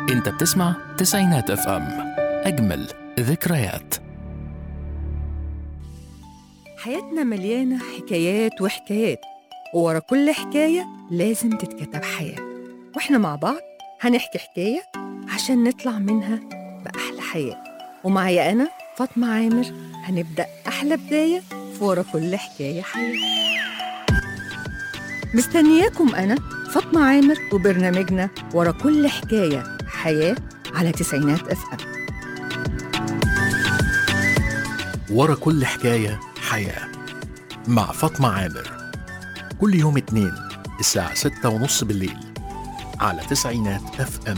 انت بتسمع تسعينات اف ام اجمل ذكريات حياتنا مليانة حكايات وحكايات وورا كل حكاية لازم تتكتب حياة واحنا مع بعض هنحكي حكاية عشان نطلع منها بأحلى حياة ومعايا أنا فاطمة عامر هنبدأ أحلى بداية في ورا كل حكاية حياة مستنياكم أنا فاطمة عامر وبرنامجنا ورا كل حكاية حياة على تسعينات اف ام ورا كل حكاية حياة مع فاطمة عامر كل يوم اتنين الساعة ستة ونص بالليل على تسعينات اف ام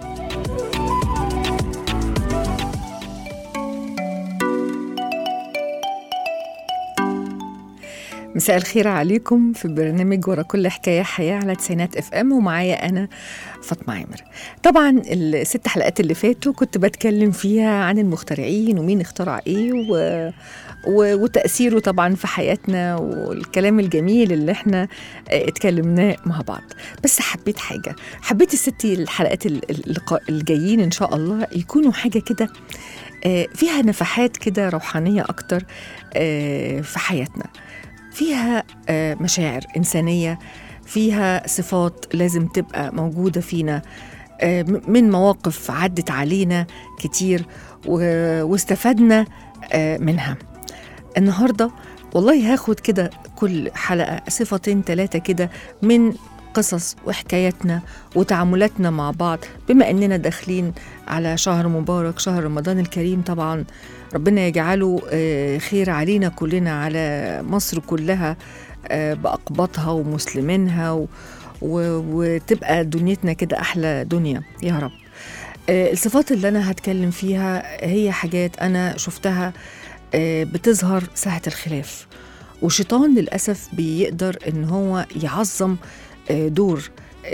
مساء الخير عليكم في برنامج ورا كل حكاية حياة على تسعينات اف ام ومعايا أنا فاطمة عامر طبعا الست حلقات اللي فاتوا كنت بتكلم فيها عن المخترعين ومين اخترع ايه و... و... وتأثيره طبعا في حياتنا والكلام الجميل اللي احنا اه، اتكلمناه مع بعض بس حبيت حاجة حبيت الست الحلقات ال- ال- اللقاء الجايين إن شاء الله يكونوا حاجة كده اه، فيها نفحات كده روحانية أكتر اه، في حياتنا فيها آه، مشاعر إنسانية فيها صفات لازم تبقى موجودة فينا آه، م- من مواقف عدت علينا كتير و- واستفدنا آه، منها النهاردة والله هاخد كده كل حلقة صفتين ثلاثة كده من قصص وحكاياتنا وتعاملاتنا مع بعض بما اننا داخلين على شهر مبارك شهر رمضان الكريم طبعا ربنا يجعله آه، خير علينا كلنا على مصر كلها آه، بأقباطها ومسلمينها و... و... وتبقى دنيتنا كده أحلى دنيا يا رب آه، الصفات اللي أنا هتكلم فيها هي حاجات أنا شفتها آه، بتظهر ساعة الخلاف وشيطان للأسف بيقدر إن هو يعظم آه، دور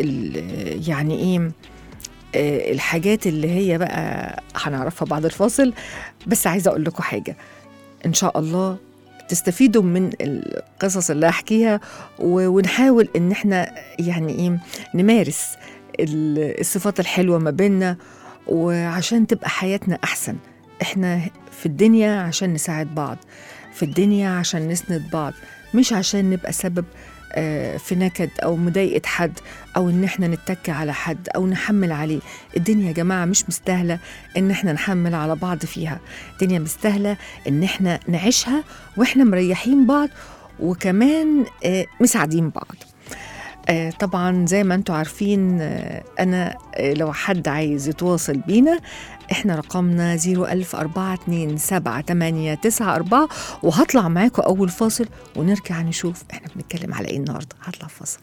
ال- يعني إيه آه، الحاجات اللي هي بقى هنعرفها بعد الفاصل بس عايزه اقول لكم حاجه ان شاء الله تستفيدوا من القصص اللي هحكيها و- ونحاول ان احنا يعني ايه نمارس ال- الصفات الحلوه ما بيننا وعشان تبقى حياتنا احسن احنا في الدنيا عشان نساعد بعض في الدنيا عشان نسند بعض مش عشان نبقى سبب آه، في نكد او مضايقه حد او ان احنا نتكي على حد او نحمل عليه الدنيا يا جماعه مش مستاهله ان احنا نحمل على بعض فيها الدنيا مستاهله ان احنا نعيشها واحنا مريحين بعض وكمان آه، مساعدين بعض آه، طبعا زي ما انتم عارفين آه، انا آه، لو حد عايز يتواصل بينا احنا رقمنا 010427894 وهطلع معاكم اول فاصل ونرجع نشوف احنا بنتكلم على ايه النهارده هطلع فاصل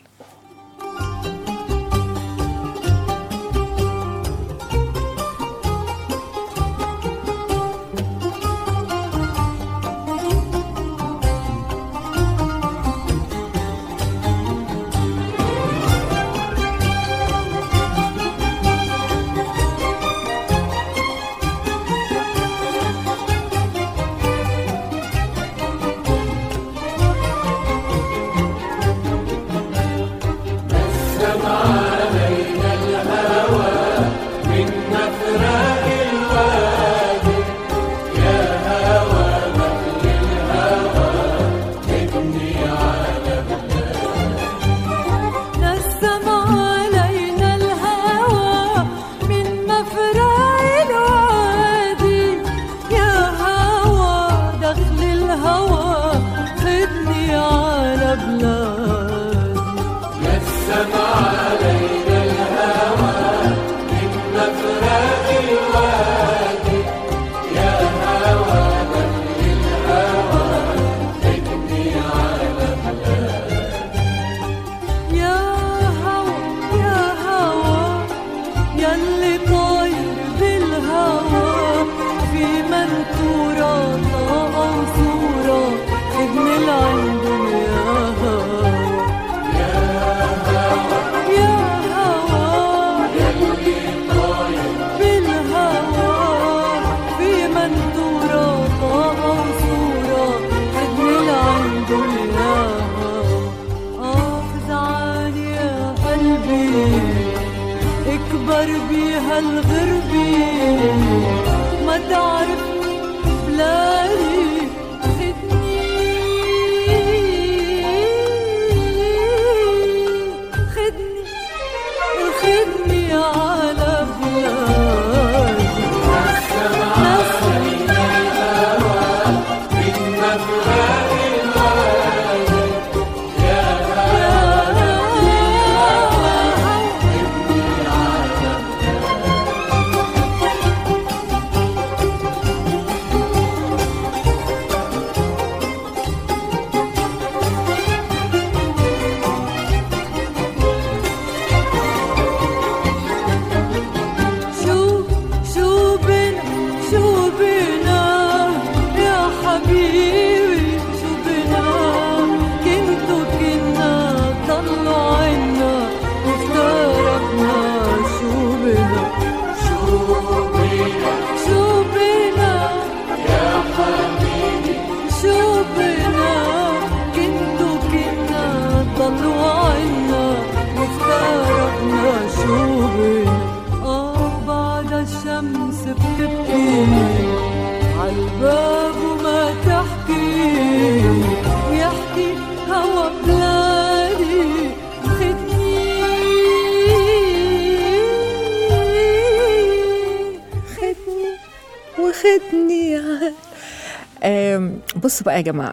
يكبر بيها الغربة ما تعرفني بلادي خدني خدني خدني على بلادي نسري شو شو بنا شو بنا يا حبيبي شو بنا كنتو كنا ضلوا عنا وافترقنا شو بنا شو بنا شو بنا يا حبيبي شو بنا كنتو كنا ضلوا عنا وافترقنا شو بنا آه بعد الشمس بتبكي عالباب وما تحكي ويحكي هوا بلادي خدني خدني وخدني ع- آم، بصوا بقى يا جماعة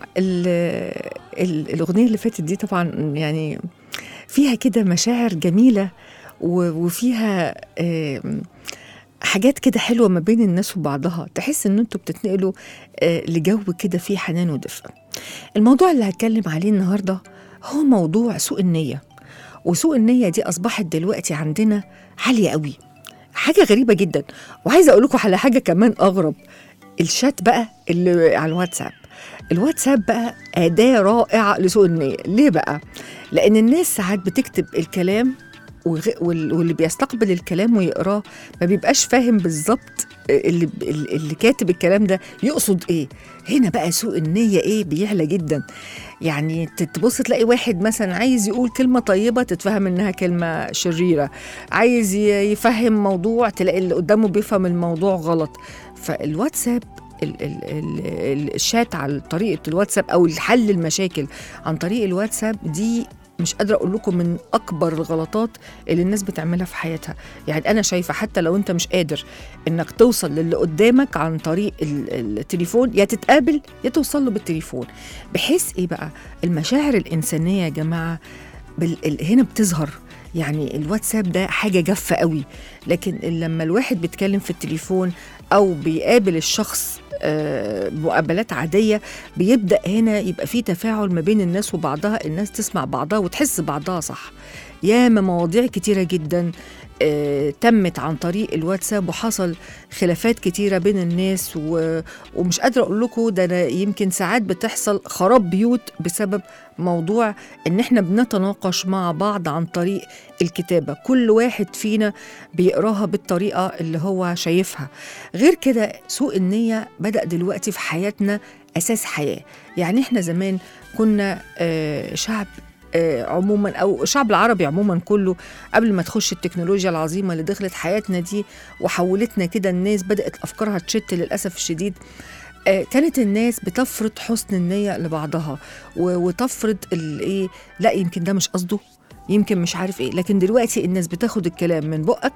ال- ال- الأغنية اللي فاتت دي طبعا يعني فيها كده مشاعر جميلة و- وفيها آم، حاجات كده حلوة ما بين الناس وبعضها تحس ان انتوا بتتنقلوا آه، لجو كده فيه حنان ودفء الموضوع اللي هتكلم عليه النهاردة هو موضوع سوء النية وسوء النية دي أصبحت دلوقتي عندنا عالية قوي حاجة غريبة جدا وعايزة أقول لكم على حاجة كمان أغرب الشات بقى اللي على الواتساب الواتساب بقى أداة رائعة لسوء النية ليه بقى؟ لأن الناس ساعات بتكتب الكلام وغ- وال- واللي بيستقبل الكلام ويقراه ما بيبقاش فاهم بالظبط اللي, اللي كاتب الكلام ده يقصد ايه هنا بقى سوء النية ايه بيعلى جدا يعني ت- تبص تلاقي واحد مثلا عايز يقول كلمة طيبة تتفهم انها كلمة شريرة عايز ي- يفهم موضوع تلاقي اللي قدامه بيفهم الموضوع غلط فالواتساب ال- ال- ال- الشات على طريقة الواتساب أو الحل المشاكل عن طريق الواتساب دي مش قادرة أقول لكم من أكبر الغلطات اللي الناس بتعملها في حياتها يعني أنا شايفة حتى لو أنت مش قادر إنك توصل للي قدامك عن طريق ال- التليفون يا تتقابل يا توصل له بالتليفون بحيث إيه بقى المشاعر الإنسانية يا جماعة بال... ال- هنا بتظهر يعني الواتساب ده حاجة جافة قوي لكن لما الواحد بيتكلم في التليفون أو بيقابل الشخص آه، مقابلات عادية بيبدأ هنا يبقى في تفاعل ما بين الناس وبعضها الناس تسمع بعضها وتحس بعضها صح ياما مواضيع كتيرة جدا آه، تمت عن طريق الواتساب وحصل خلافات كتيرة بين الناس و... ومش قادرة أقول لكم ده أنا يمكن ساعات بتحصل خراب بيوت بسبب موضوع إن إحنا بنتناقش مع بعض عن طريق الكتابة كل واحد فينا بيقراها بالطريقة اللي هو شايفها غير كده سوء النية بدأ دلوقتي في حياتنا أساس حياة يعني إحنا زمان كنا آه، شعب آه، عموما او الشعب العربي عموما كله قبل ما تخش التكنولوجيا العظيمه اللي دخلت حياتنا دي وحولتنا كده الناس بدات افكارها تشت للاسف الشديد آه، كانت الناس بتفرض حسن النيه لبعضها و- وتفرض الايه لا يمكن ده مش قصده يمكن مش عارف ايه لكن دلوقتي الناس بتاخد الكلام من بقك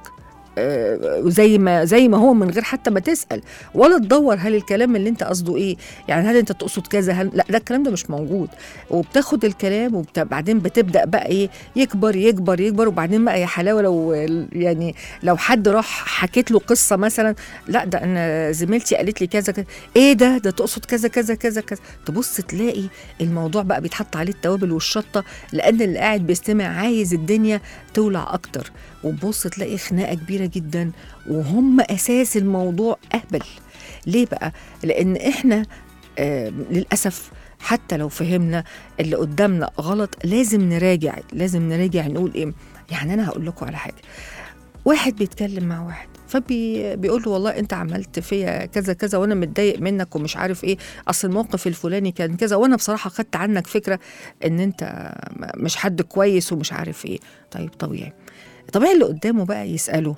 آه، زي ما زي ما هو من غير حتى ما تسال ولا تدور هل الكلام اللي انت قصده ايه يعني هل انت تقصد كذا هل لا ده الكلام ده مش موجود وبتاخد الكلام وبعدين بتبدا بقى ايه يكبر يكبر يكبر وبعدين بقى يا حلاوه لو يعني لو حد راح حكيت له قصه مثلا لا ده انا زميلتي قالت لي كذا كذا ايه ده ده تقصد كذا كذا كذا كذا تبص تلاقي الموضوع بقى بيتحط عليه التوابل والشطه لان اللي قاعد بيستمع عايز الدنيا تولع اكتر وتبص تلاقي خناقه كبيره جدا وهم اساس الموضوع اهبل ليه بقى لان احنا آه للاسف حتى لو فهمنا اللي قدامنا غلط لازم نراجع لازم نراجع نقول ايه يعني انا هقول لكم على حاجه واحد بيتكلم مع واحد فبيقول له والله انت عملت فيا كذا كذا وانا متضايق منك ومش عارف ايه اصل الموقف الفلاني كان كذا وانا بصراحه خدت عنك فكره ان انت مش حد كويس ومش عارف ايه طيب طبيعي طبيعي اللي قدامه بقى يساله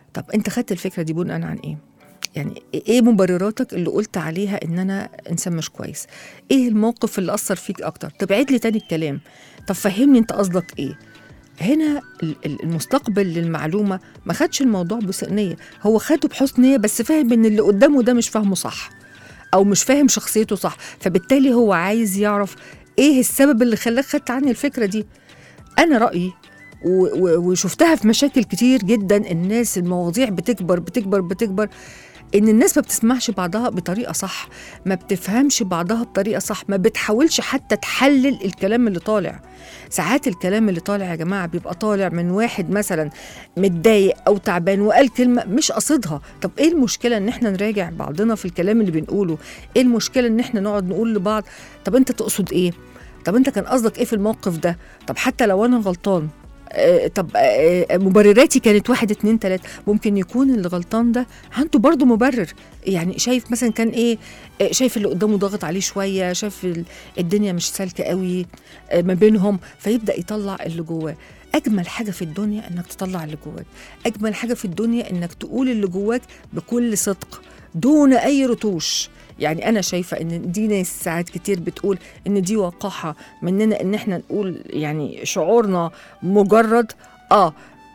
طب انت خدت الفكره دي بناء عن ايه يعني ايه مبرراتك اللي قلت عليها ان انا انسان مش كويس ايه الموقف اللي اثر فيك اكتر طب عيد لي تاني الكلام طب فهمني انت قصدك ايه هنا ال- ال- المستقبل للمعلومه ما خدش الموضوع بسوء نيه هو خده بحسن نيه بس فاهم ان اللي قدامه ده مش فاهمه صح او مش فاهم شخصيته صح فبالتالي هو عايز يعرف ايه السبب اللي خلاك خدت عني الفكره دي انا رايي و- و- وشفتها في مشاكل كتير جدا الناس المواضيع بتكبر بتكبر بتكبر ان الناس ما بتسمعش بعضها بطريقه صح ما بتفهمش بعضها بطريقه صح ما بتحاولش حتى تحلل الكلام اللي طالع ساعات الكلام اللي طالع يا جماعه بيبقى طالع من واحد مثلا متضايق او تعبان وقال كلمه مش قصدها طب ايه المشكله ان احنا نراجع بعضنا في الكلام اللي بنقوله ايه المشكله ان احنا نقعد نقول لبعض طب انت تقصد ايه طب انت كان قصدك ايه في الموقف ده طب حتى لو انا غلطان آه، طب آه، آه، مبرراتي كانت واحد اتنين تلاتة ممكن يكون اللي غلطان ده عنده برضه مبرر يعني شايف مثلا كان ايه آه، شايف اللي قدامه ضاغط عليه شوية شايف ال- الدنيا مش سالكة قوي آه، ما بينهم فيبدأ يطلع اللي جواه أجمل حاجة في الدنيا إنك تطلع اللي جواك أجمل حاجة في الدنيا إنك تقول اللي جواك بكل صدق دون أي رتوش يعني أنا شايفة إن دي ناس ساعات كتير بتقول إن دي وقاحة مننا إن إحنا نقول يعني شعورنا مجرد آه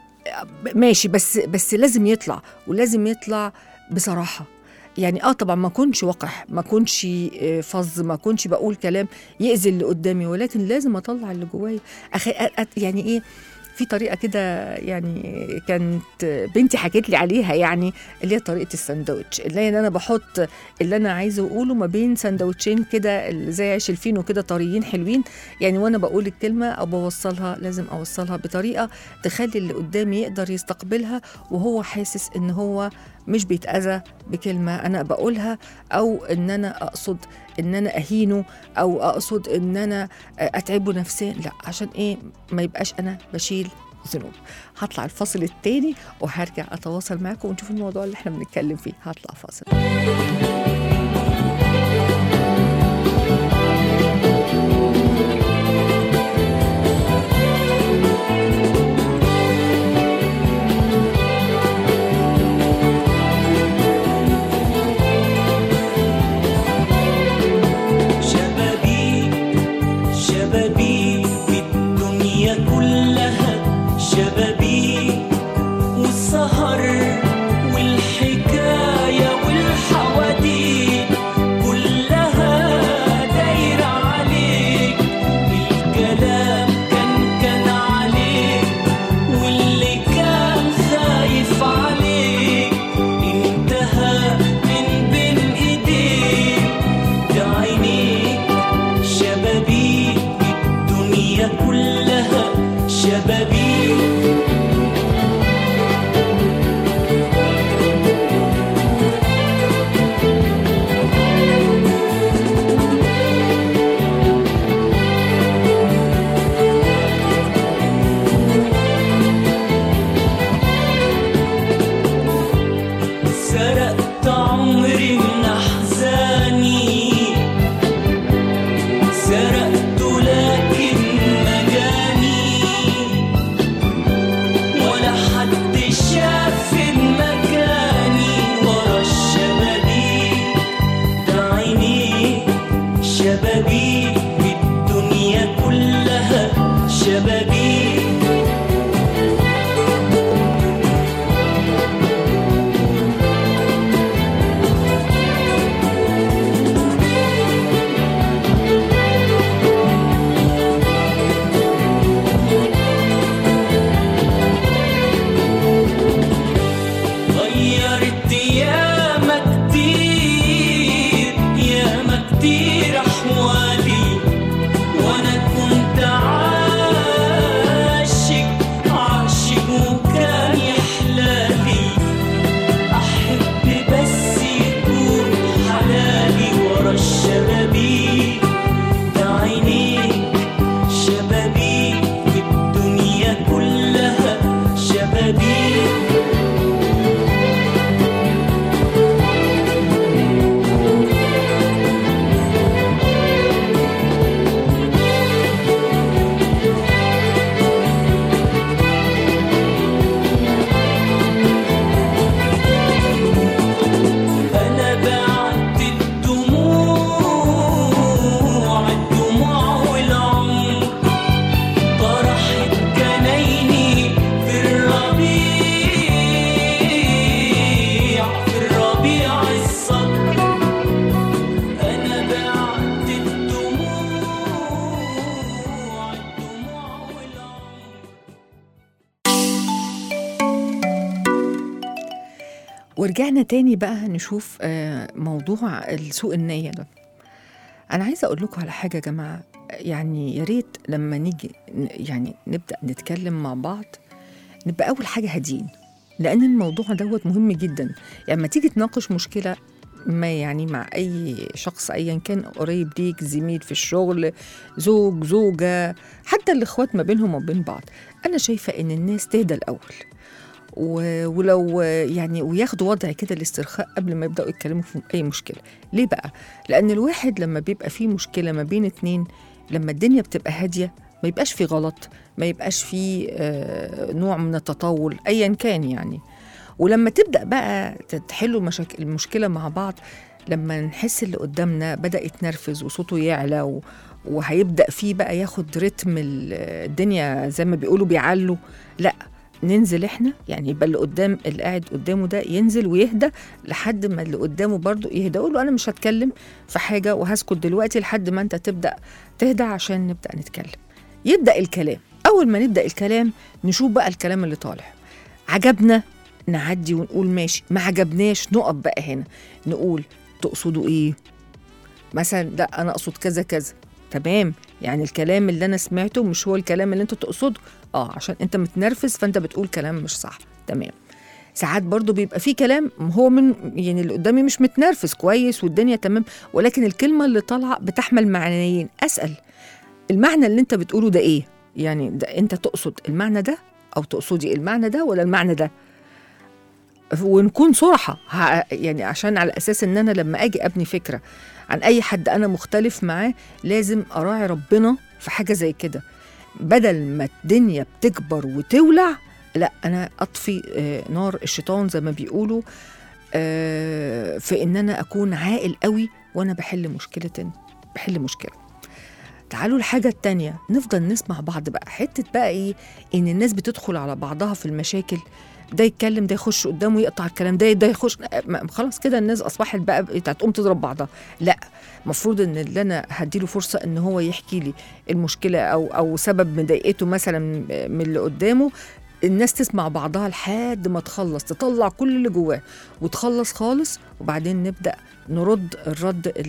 ماشي بس بس لازم يطلع ولازم يطلع بصراحة يعني اه طبعا ما كنش وقح ما كنش آه، فظ ما كنش بقول كلام يأذي اللي قدامي ولكن لازم اطلع اللي جوايا أخي أ- أ- يعني ايه في طريقه كده يعني كانت بنتي حكت لي عليها يعني اللي هي طريقه الساندوتش اللي هي ان انا بحط اللي انا عايزه اقوله ما بين ساندوتشين كده اللي زي عيش الفينو كده طريين حلوين يعني وانا بقول الكلمه او بوصلها لازم اوصلها بطريقه تخلي اللي قدامي يقدر يستقبلها وهو حاسس ان هو مش بيتاذى بكلمه انا بقولها او ان انا اقصد ان انا اهينه او اقصد ان انا اتعبه نفسيا لا عشان ايه ما يبقاش انا بشيل ذنوب هطلع الفاصل التاني وهرجع اتواصل معاكم ونشوف الموضوع اللي احنا بنتكلم فيه هطلع فاصل شبابيك شبابيك الدنيا كلها شبابيك والسهر والحكاية والحواديت كلها دايرة عليك الكلام كان كان عليك واللي كان خايف عليك انتهى من بين ايديك بعينيك شبابيك الدنيا كلها شبابيك سرقت عمري من أحزاني سرقت لكن مجاني ورجعنا تاني بقى نشوف آه، موضوع سوء النية ده أنا عايزة أقول لكم على حاجة يا جماعة يعني يا ريت لما نيجي ن- يعني نبدأ نتكلم مع بعض نبقى أول حاجة هاديين لأن الموضوع دوت مهم جدا يعني لما تيجي تناقش مشكلة ما يعني مع أي شخص أيا كان قريب ليك زميل في الشغل زوج زوجة حتى الإخوات ما بينهم وبين بعض أنا شايفة إن الناس تهدى الأول و- ولو يعني وياخدوا وضع كده الاسترخاء قبل ما يبداوا يتكلموا في اي مشكله ليه بقى لان الواحد لما بيبقى فيه مشكله ما بين اتنين لما الدنيا بتبقى هاديه ما يبقاش فيه غلط ما يبقاش فيه آه، نوع من التطاول ايا كان يعني ولما تبدا بقى تحلوا المشاكل المشكله مع بعض لما نحس اللي قدامنا بدا يتنرفز وصوته يعلى و... وهيبدا فيه بقى ياخد رتم ال- الدنيا زي ما بيقولوا بيعلوا لا ننزل احنا يعني يبقى اللي قدام اللي قاعد قدامه ده ينزل ويهدى لحد ما اللي قدامه برضه يهدى اقول له انا مش هتكلم في حاجه وهسكت دلوقتي لحد ما انت تبدا تهدى عشان نبدا نتكلم يبدا الكلام اول ما نبدا الكلام نشوف بقى الكلام اللي طالع عجبنا نعدي ونقول ماشي ما عجبناش نقف بقى هنا نقول تقصدوا ايه مثلا لا انا اقصد كذا كذا تمام يعني الكلام اللي انا سمعته مش هو الكلام اللي انت تقصده اه عشان انت متنرفز فانت بتقول كلام مش صح تمام ساعات برضو بيبقى في كلام هو من يعني اللي قدامي مش متنرفز كويس والدنيا تمام ولكن الكلمة اللي طالعة بتحمل معنيين أسأل المعنى اللي انت بتقوله ده ايه يعني ده انت تقصد المعنى ده او تقصدي المعنى ده ولا المعنى ده ونكون صراحة ه- يعني عشان على أساس إن أنا لما أجي أبني فكرة عن أي حد أنا مختلف معاه لازم أراعي ربنا في حاجة زي كده بدل ما الدنيا بتكبر وتولع لا أنا أطفي آه، نار الشيطان زي ما بيقولوا آه، في إن أنا أكون عاقل قوي وأنا بحل مشكلة بحل مشكلة تعالوا الحاجة التانية نفضل نسمع بعض بقى حتة بقى إيه إن الناس بتدخل على بعضها في المشاكل ده يتكلم ده يخش قدامه يقطع الكلام ده ده يخش ما- خلاص كده الناس اصبحت بقى بقت هتقوم تضرب بعضها لا المفروض ان اللي انا هديله فرصه ان هو يحكي لي المشكله او او سبب مضايقته مثلا من اللي قدامه الناس تسمع بعضها لحد ما تخلص تطلع كل اللي جواه وتخلص خالص وبعدين نبدا نرد الرد ال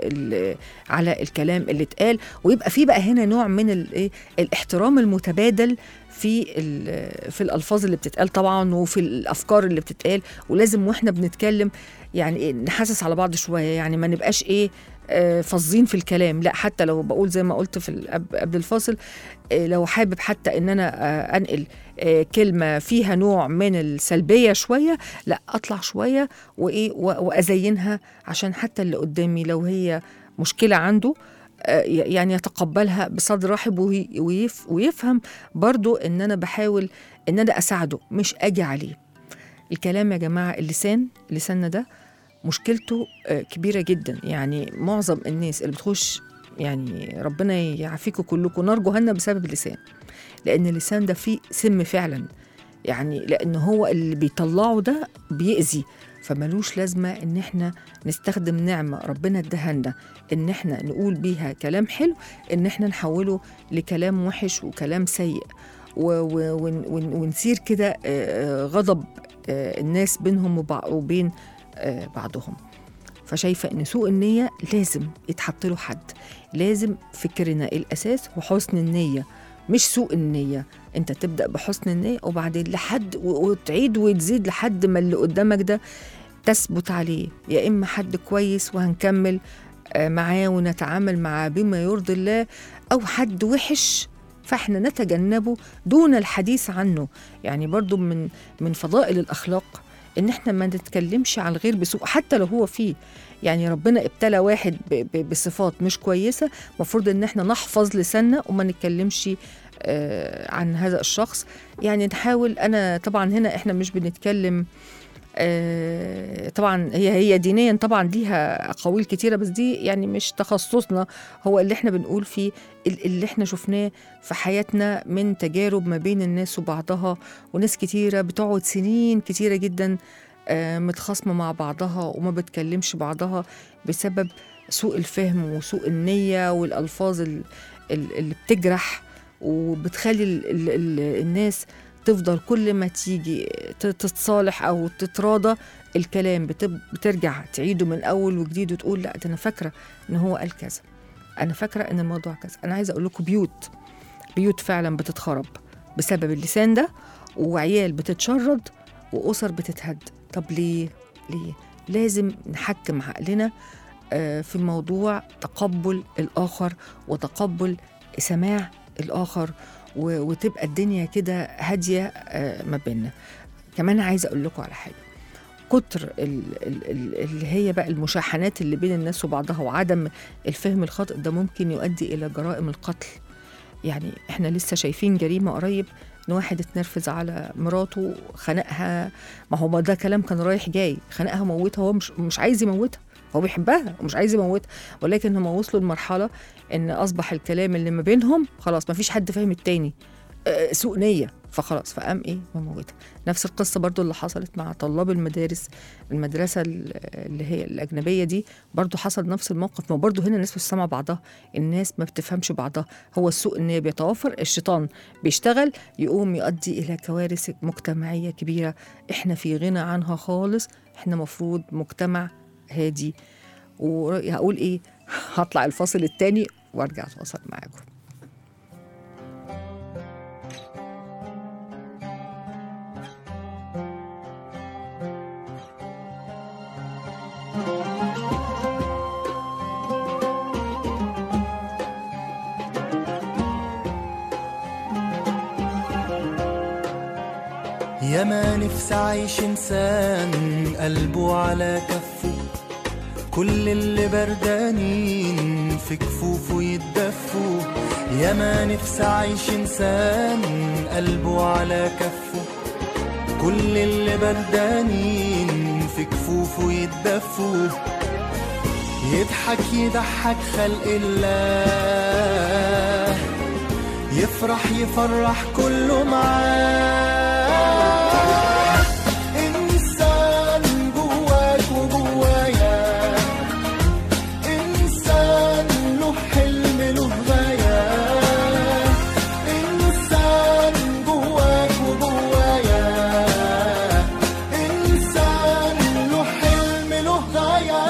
ال على الكلام اللي اتقال ويبقى في بقى هنا نوع من الايه الاحترام المتبادل في ال- في الالفاظ اللي بتتقال طبعا وفي الافكار اللي بتتقال ولازم واحنا بنتكلم يعني إيه نحسس على بعض شويه يعني ما نبقاش ايه آه، فظين في الكلام لا حتى لو بقول زي ما قلت في ال- قبل قبل الفاصل آه، لو حابب حتى ان انا آه، انقل آه، كلمه فيها نوع من السلبيه شويه لا اطلع شويه وايه و- وازينها عشان حتى اللي قدامي لو هي مشكله عنده آه، ي- يعني يتقبلها بصدر رحب وي- ويف ويفهم برضو ان انا بحاول ان انا اساعده مش اجي عليه الكلام يا جماعه اللسان لساننا ده مشكلته آه، كبيره جدا يعني معظم الناس اللي بتخش يعني ربنا يعافيكم كلكم نار جهنم بسبب اللسان لان اللسان ده فيه سم فعلا يعني لان هو اللي بيطلعه ده بيأذي فملوش لازمه ان احنا نستخدم نعمه ربنا ادهنا ان احنا نقول بيها كلام حلو ان احنا نحوله لكلام وحش وكلام سيء و- و- ون- ون- ونسير كده آه، آه، غضب آه، الناس بينهم وبع- وبين آه، بعضهم فشايفة إن سوء النية لازم يتحط له حد لازم فكرنا الأساس هو حسن النية مش سوء النية أنت تبدأ بحسن النية وبعدين لحد و- وتعيد وتزيد لحد ما اللي قدامك ده تثبت عليه يا إما حد كويس وهنكمل آه، معاه ونتعامل معاه بما يرضي الله أو حد وحش فاحنا نتجنبه دون الحديث عنه يعني برضو من من فضائل الأخلاق ان احنا ما نتكلمش عن الغير بسوء حتى لو هو فيه يعني ربنا ابتلى واحد ب- ب- بصفات مش كويسه المفروض ان احنا نحفظ لساننا وما نتكلمش آه، عن هذا الشخص يعني نحاول انا طبعا هنا احنا مش بنتكلم آه، طبعا هي هي دينيا طبعا ليها اقاويل كتيره بس دي يعني مش تخصصنا هو اللي احنا بنقول فيه ال- اللي احنا شفناه في حياتنا من تجارب ما بين الناس وبعضها وناس كتيره بتقعد سنين كتيره جدا آه، متخاصمه مع بعضها وما بتكلمش بعضها بسبب سوء الفهم وسوء النيه والالفاظ ال- ال- اللي بتجرح وبتخلي ال ال ال الناس تفضل كل ما تيجي ت- تتصالح او تتراضى الكلام بتب... بترجع تعيده من اول وجديد وتقول لا ده انا فاكره ان هو قال كذا انا فاكره ان الموضوع كذا انا عايزه اقول لكم بيوت بيوت فعلا بتتخرب بسبب اللسان ده وعيال بتتشرد واسر بتتهد طب ليه ليه لازم نحكم عقلنا آه، في موضوع تقبل الاخر وتقبل سماع الاخر و- وتبقى الدنيا كده هاديه آه، ما بيننا كمان عايزه اقول لكم على حاجه كتر ال- ال- ال- اللي هي بقى المشاحنات اللي بين الناس وبعضها وعدم الفهم الخاطئ ده ممكن يؤدي الى جرائم القتل يعني احنا لسه شايفين جريمه قريب ان واحد اتنرفز على مراته خنقها ما هو ده كلام كان رايح جاي خنقها موتها هو مش مش عايز يموتها هو بيحبها ومش عايز يموتها ولكن هم وصلوا لمرحله ان اصبح الكلام اللي ما بينهم خلاص ما فيش حد فاهم التاني آه، سوء نيه فخلاص فقام ايه مموتها نفس القصه برضو اللي حصلت مع طلاب المدارس المدرسه ال- اللي هي الاجنبيه دي برضو حصل نفس الموقف ما برضو هنا الناس مش سامعه بعضها الناس ما بتفهمش بعضها هو السوء النيه بيتوفر الشيطان بيشتغل يقوم يؤدي الى كوارث مجتمعيه كبيره احنا في غنى عنها خالص احنا مفروض مجتمع هادي وهقول ايه هطلع الفاصل التاني وارجع اتواصل معاكم يا ما نفسي عايش انسان قلبه على كفه كل اللي بردانين في كفوفه يتدفوا يا ما نفسي عايش انسان قلبه على كفه كل اللي بردانين في كفوفه يتدفوا يضحك يضحك خلق الله يفرح يفرح كله معاه إنسان جواك وجوايا إنسان له حلم له غاية إنسان جواك وجوايا إنسان له حلم له غاية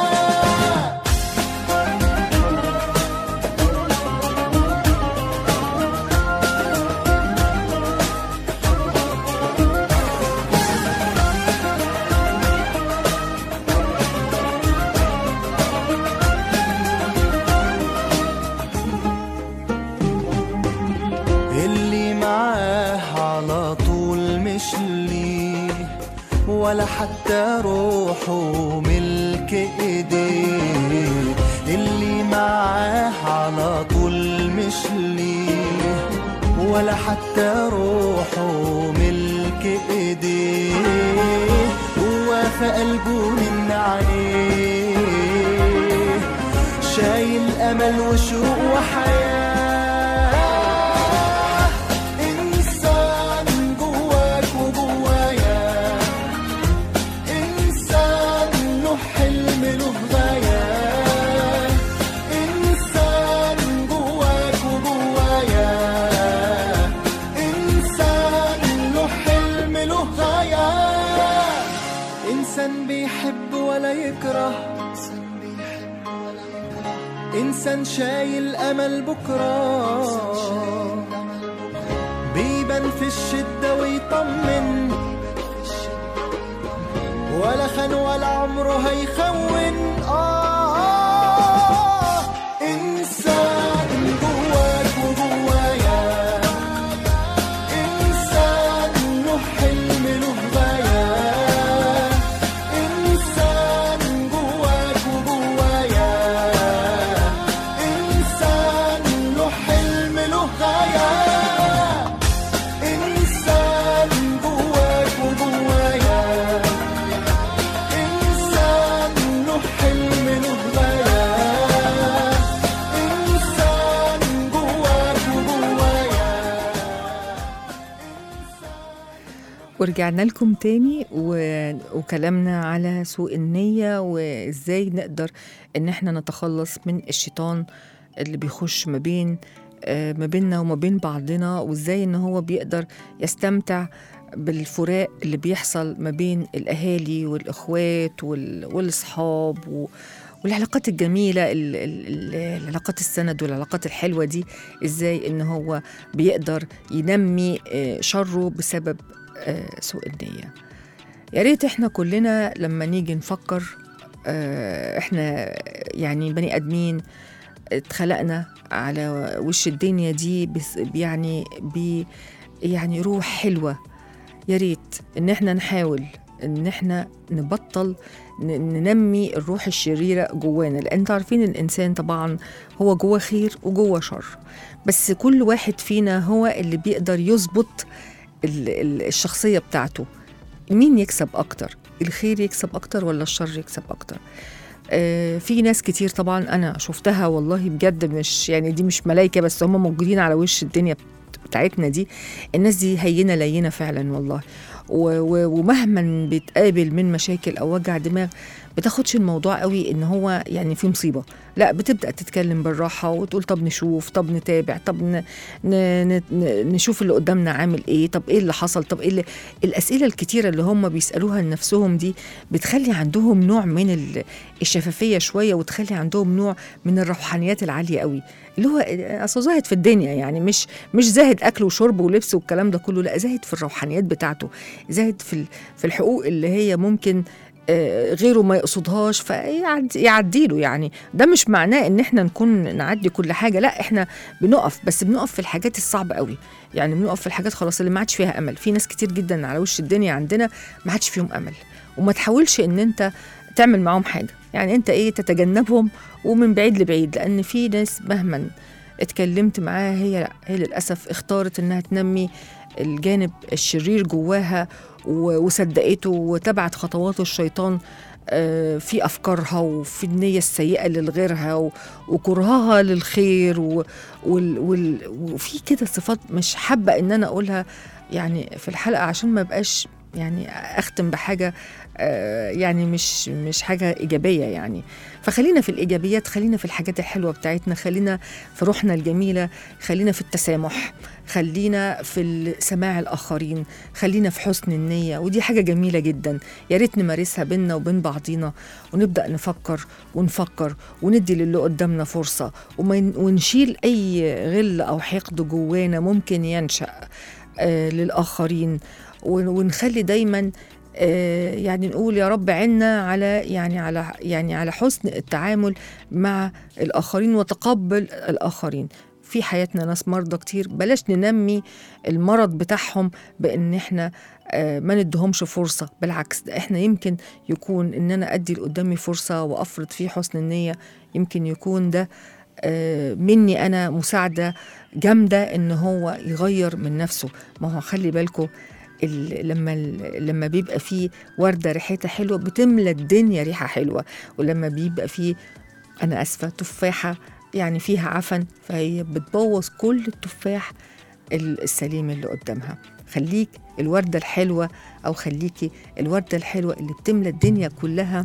اللي معاه على طول مش ليه ولا حتى روحه ملك ايديه اللي معاه على طول مش ليه ولا حتى روحه ملك ايديه هو في قلبه من عليه شايل امل وشوق وحياه انسان جواك وجوايا انسان له حلم له غايه انسان جواك وجوايا انسان له حلم له غايه انسان بيحب ولا يكره إنسان شايل أمل بكرة بيبان في الشدة ويطمن ولا خان ولا عمره هيخون آه إنسان جواك وجوايا إنسان له حلم له غاية إنسان جواك وجوايا إنسان له حلم له غاية إنسان جواك وجوايا إنسان له حلم له غاية إنسان جواك وجوايا ورجعنا لكم تاني و... وكلامنا على سوء النية وازاي نقدر ان احنا نتخلص من الشيطان اللي بيخش ما بين آه، ما بيننا وما بين بعضنا وازاي ان هو بيقدر يستمتع بالفراق اللي بيحصل ما بين الأهالي والإخوات وال- والأصحاب و- والعلاقات الجميلة ال- ال- ال- العلاقات السند والعلاقات الحلوة دي إزاي إن هو بيقدر ينمي آه، شره بسبب آه، سوء النية يا ريت احنا كلنا لما نيجي نفكر آه، احنا يعني بني ادمين اتخلقنا على وش الدنيا دي بس يعني ب يعني روح حلوه يا ريت ان احنا نحاول ان احنا نبطل ن- ننمي الروح الشريره جوانا لان انتوا عارفين الانسان طبعا هو جوه خير وجوه شر بس كل واحد فينا هو اللي بيقدر يظبط ال- ال- الشخصيه بتاعته مين يكسب اكتر الخير يكسب اكتر ولا الشر يكسب اكتر آه، في ناس كتير طبعا انا شفتها والله بجد مش يعني دي مش ملايكه بس هم موجودين على وش الدنيا بت- بتاعتنا دي الناس دي هينه لينه فعلا والله و- و- ومهما بتقابل من مشاكل او وجع دماغ بتاخدش الموضوع قوي ان هو يعني في مصيبه لا بتبدا تتكلم بالراحه وتقول طب نشوف طب نتابع طب ن... ن... ن... نشوف اللي قدامنا عامل ايه طب ايه اللي حصل طب ايه اللي... الاسئله الكتيره اللي هم بيسالوها لنفسهم دي بتخلي عندهم نوع من ال- الشفافيه شويه وتخلي عندهم نوع من الروحانيات العاليه قوي اللي هو اصل زاهد في الدنيا يعني مش مش زاهد اكل وشرب ولبس والكلام ده كله لا زاهد في الروحانيات بتاعته زاهد في ال- في الحقوق اللي هي ممكن آه، غيره ما يقصدهاش فيعدي له يعني ده مش معناه ان احنا نكون نعدي كل حاجه لا احنا بنقف بس بنقف في الحاجات الصعبه قوي يعني بنقف في الحاجات خلاص اللي ما عادش فيها امل في ناس كتير جدا على وش الدنيا عندنا ما عادش فيهم امل وما تحاولش ان انت تعمل معاهم حاجه يعني انت ايه تتجنبهم ومن بعيد لبعيد لان في ناس مهما اتكلمت معاها هي لا هي للاسف اختارت انها تنمي الجانب الشرير جواها و- وصدقته وتبعت خطوات الشيطان آه، في افكارها وفي النيه السيئه لغيرها و- وكرهها للخير و- وال- وال- وفي كده صفات مش حابه ان انا اقولها يعني في الحلقه عشان ما بقاش يعني اختم بحاجه آه، يعني مش مش حاجه ايجابيه يعني فخلينا في الايجابيات خلينا في الحاجات الحلوه بتاعتنا خلينا في روحنا الجميله خلينا في التسامح خلينا في سماع الاخرين خلينا في حسن النيه ودي حاجه جميله جدا يا ريت نمارسها بينا وبين بعضينا ونبدا نفكر ونفكر وندي للي قدامنا فرصه وما ين- ونشيل اي غل او حقد جوانا ممكن ينشا آه للاخرين ون- ونخلي دايما آه، يعني نقول يا رب عنا على يعني على يعني على حسن التعامل مع الاخرين وتقبل الاخرين في حياتنا ناس مرضى كتير بلاش ننمي المرض بتاعهم بان احنا آه، ما ندهمش فرصه بالعكس ده احنا يمكن يكون ان انا ادي اللي قدامي فرصه وافرض فيه حسن النيه يمكن يكون ده آه، مني انا مساعده جامده ان هو يغير من نفسه ما هو خلي بالكم ال- لما ال- لما بيبقى فيه ورده ريحتها حلوه بتملى الدنيا ريحه حلوه ولما بيبقى فيه انا اسفه تفاحه يعني فيها عفن فهي بتبوظ كل التفاح ال- السليم اللي قدامها خليك الورده الحلوه او خليكي الورده الحلوه اللي بتملى الدنيا كلها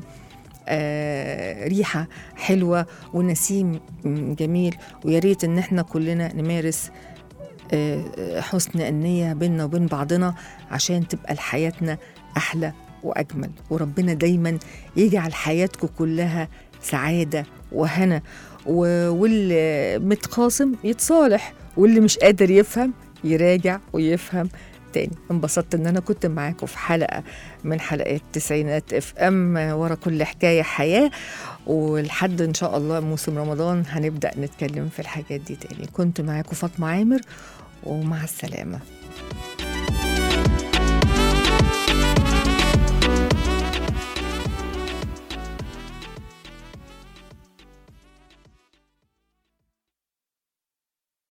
آه ريحه حلوه ونسيم م- جميل ويا ريت ان احنا كلنا نمارس آه، حسن النية بيننا وبين بعضنا عشان تبقى حياتنا أحلى وأجمل وربنا دايما يجعل حياتكم كلها سعادة وهنا و- واللي متخاصم يتصالح واللي مش قادر يفهم يراجع ويفهم تاني انبسطت ان انا كنت معاكم في حلقه من حلقات تسعينات اف ام ورا كل حكايه حياه ولحد ان شاء الله موسم رمضان هنبدا نتكلم في الحاجات دي تاني كنت معاكم فاطمه عامر ومع السلامه